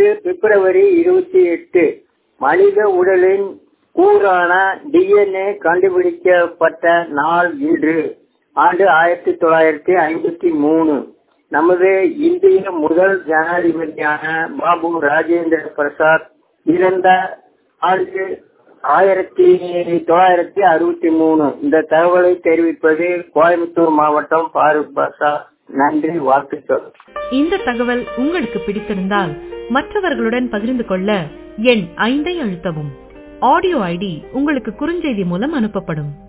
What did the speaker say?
பிப்ரவரி இருபத்தி எட்டு மனித உடலின் கூறான டிஎன்ஏ கண்டுபிடிக்கப்பட்ட நாள் இன்று ஆண்டு ஆயிரத்தி தொள்ளாயிரத்தி ஐம்பத்தி மூணு நமது இந்திய முதல் ஜனாதிபதியான பாபு ராஜேந்திர பிரசாத் இறந்த ஆண்டு ஆயிரத்தி தொள்ளாயிரத்தி அறுபத்தி மூணு இந்த தகவலை தெரிவிப்பது கோயம்புத்தூர் மாவட்டம் பாரூக் பாஷா நன்றி வாழ்த்துக்கள் இந்த தகவல் உங்களுக்கு பிடித்திருந்தால் மற்றவர்களுடன் பகிர்ந்து கொள்ள எண் ஐந்தை அழுத்தவும் ஆடியோ ஐடி உங்களுக்கு குறுஞ்செய்தி மூலம் அனுப்பப்படும்